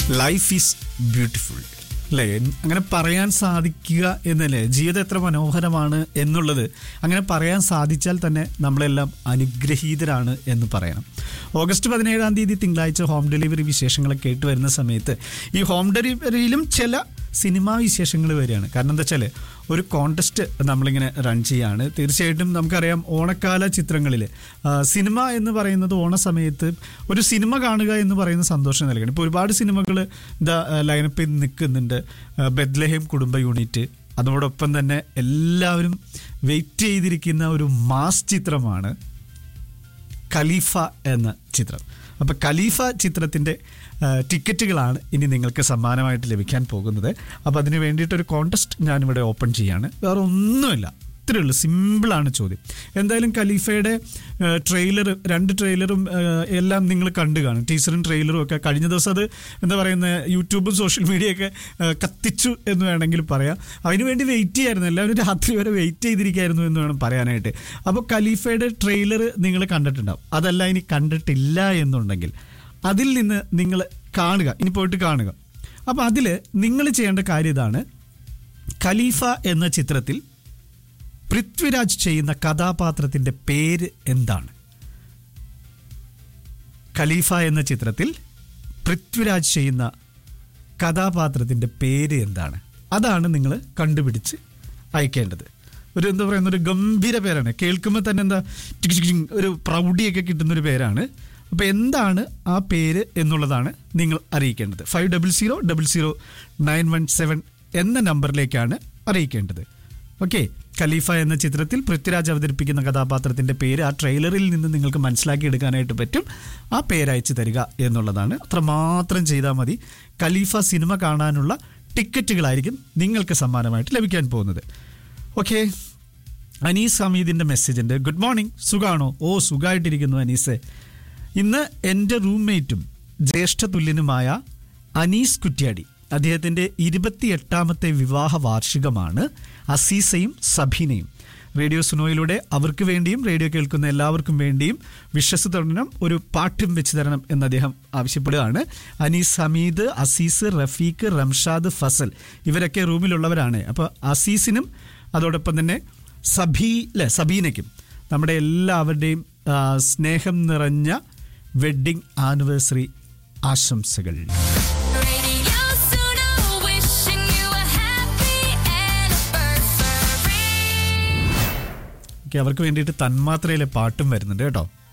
Life is beautiful അല്ലേ അങ്ങനെ പറയാൻ സാധിക്കുക എന്നല്ലേ ജീവിതം എത്ര മനോഹരമാണ് എന്നുള്ളത് അങ്ങനെ പറയാൻ സാധിച്ചാൽ തന്നെ നമ്മളെല്ലാം അനുഗ്രഹീതരാണ് എന്ന് പറയണം ഓഗസ്റ്റ് പതിനേഴാം തീയതി തിങ്കളാഴ്ച ഹോം ഡെലിവറി വിശേഷങ്ങളൊക്കെ കേട്ട് വരുന്ന സമയത്ത് ഈ ഹോം ഡെലിവറിയിലും ചില സിനിമാ വിശേഷങ്ങൾ വരികയാണ് കാരണം എന്താ വെച്ചാൽ ഒരു കോണ്ടസ്റ്റ് നമ്മളിങ്ങനെ റൺ ചെയ്യാണ് തീർച്ചയായിട്ടും നമുക്കറിയാം ഓണക്കാല ചിത്രങ്ങളിൽ സിനിമ എന്ന് പറയുന്നത് ഓണ സമയത്ത് ഒരു സിനിമ കാണുക എന്ന് പറയുന്ന സന്തോഷം നൽകണം ഇപ്പോൾ ഒരുപാട് സിനിമകൾ എന്താ ലൈനപ്പിൽ നിൽക്കുന്നുണ്ട് ബെദ്ലഹേം കുടുംബ യൂണിറ്റ് അതോടൊപ്പം തന്നെ എല്ലാവരും വെയിറ്റ് ചെയ്തിരിക്കുന്ന ഒരു മാസ് ചിത്രമാണ് ഖലീഫ എന്ന ചിത്രം അപ്പോൾ ഖലീഫ ചിത്രത്തിൻ്റെ ആ, ടിക്കറ്റുകളാണ് ഇനി നിങ്ങൾക്ക് സമ്മാനമായിട്ട് ലഭിക്കാൻ പോകുന്നത് അപ്പോൾ അതിന് വേണ്ടിയിട്ടൊരു കോണ്ടസ്റ്റ് ഞാനിവിടെ ഓപ്പൺ ചെയ്യാണ് വേറെ ഒന്നുമില്ല ഇത്രയേ ഉള്ളൂ സിമ്പിളാണ് ചോദ്യം എന്തായാലും ഖലീഫയുടെ ട്രെയിലർ രണ്ട് ട്രെയിലറും ആ, എല്ലാം നിങ്ങൾ കണ്ടു കാണും ടീച്ചറും ട്രെയിലറും ഒക്കെ കഴിഞ്ഞ ദിവസം അത് എന്താ പറയുന്ന യൂട്യൂബും സോഷ്യൽ മീഡിയയൊക്കെ ആ, കത്തിച്ചു എന്ന് വേണമെങ്കിൽ പറയാം അതിനു വേണ്ടി വെയിറ്റ് ചെയ്യായിരുന്നു എല്ലാവരും രാത്രി വരെ വെയിറ്റ് ചെയ്തിരിക്കായിരുന്നു എന്ന് വേണം പറയാനായിട്ട് അപ്പോൾ ഖലീഫയുടെ ട്രെയിലർ നിങ്ങൾ കണ്ടിട്ടുണ്ടാവും അതല്ല ഇനി കണ്ടിട്ടില്ല എന്നുണ്ടെങ്കിൽ അതിൽ നിന്ന് നിങ്ങൾ കാണുക ഇനി പോയിട്ട് കാണുക അപ്പോൾ അതിൽ നിങ്ങൾ ചെയ്യേണ്ട കാര്യം ഇതാണ് ഖലീഫ എന്ന ചിത്രത്തിൽ പൃഥ്വിരാജ് ചെയ്യുന്ന കഥാപാത്രത്തിൻ്റെ പേര് എന്താണ് ഖലീഫ എന്ന ചിത്രത്തിൽ പൃഥ്വിരാജ് ചെയ്യുന്ന കഥാപാത്രത്തിൻ്റെ പേര് എന്താണ് അതാണ് നിങ്ങൾ കണ്ടുപിടിച്ച് അയക്കേണ്ടത് ഒരു എന്താ പറയുന്ന ഒരു ഗംഭീര പേരാണ് കേൾക്കുമ്പോൾ തന്നെ എന്താ ടിക് ടിക് ടിക് ഒരു പ്രൗഢിയൊക്കെ കിട്ടുന്ന ഒരു പേരാണ് അപ്പോൾ എന്താണ് ആ പേര് എന്നുള്ളതാണ് നിങ്ങൾ അറിയിക്കേണ്ടത് five double zero double zero nine one seven എന്ന നമ്പറിലേക്കാണ് അറിയിക്കേണ്ടത് ഓക്കെ ഖലീഫ എന്ന ചിത്രത്തിൽ പൃഥ്വിരാജ് അവതരിപ്പിക്കുന്ന കഥാപാത്രത്തിന്റെ പേര് ആ ട്രെയിലറിൽ നിന്ന് നിങ്ങൾക്ക് മനസ്സിലാക്കി എടുക്കാനായിട്ട് പറ്റും ആ പേരയച്ചു തരിക എന്നുള്ളതാണ് അത്രമാത്രം ചെയ്താൽ മതി ഖലീഫ സിനിമ കാണാനുള്ള ടിക്കറ്റുകളായിരിക്കും നിങ്ങൾക്ക് സമ്മാനമായിട്ട് ലഭിക്കാൻ പോകുന്നത് ഓക്കെ അനീസ് ഹമീദിന്റെ മെസ്സേജ് ഉണ്ട് ഗുഡ് മോർണിംഗ് സുഖാണോ ഓ സുഖമായിട്ടിരിക്കുന്നു അനീസെ ഇന്ന് എൻ്റെ റൂംമേറ്റും ജ്യേഷ്ഠ തുല്യനുമായ അനീസ് കുറ്റ്യാടി അദ്ദേഹത്തിൻ്റെ ഇരുപത്തിയെട്ടാമത്തെ വിവാഹ വാർഷികമാണ് അസീസയും സബീനയും റേഡിയോ സുനോയിലൂടെ അവർക്ക് വേണ്ടിയും റേഡിയോ കേൾക്കുന്ന എല്ലാവർക്കും വേണ്ടിയും വിശ്വസ് തരണം ഒരു പാട്ടും വെച്ച് തരണം എന്ന് അദ്ദേഹം ആവശ്യപ്പെടുകയാണ് അനീസ് ഹമീദ് അസീസ് റഫീഖ് റംഷാദ് ഫസൽ ഇവരൊക്കെ റൂമിലുള്ളവരാണ് അപ്പോൾ അസീസിനും അതോടൊപ്പം തന്നെ സബീ അല്ലെ സബീനയ്ക്കും നമ്മുടെ എല്ലാവരുടെയും ആ, സ്നേഹം നിറഞ്ഞ വെഡ്ഡിംഗ് ആനിവേഴ്സറി ആശംസകൾ Radio Suno, wishing you a happy anniversary. Okay അവർക്ക് വേണ്ടിയിട്ട് തന്മാത്രയിലെ പാട്ടും വരുന്നുണ്ട് കേട്ടോ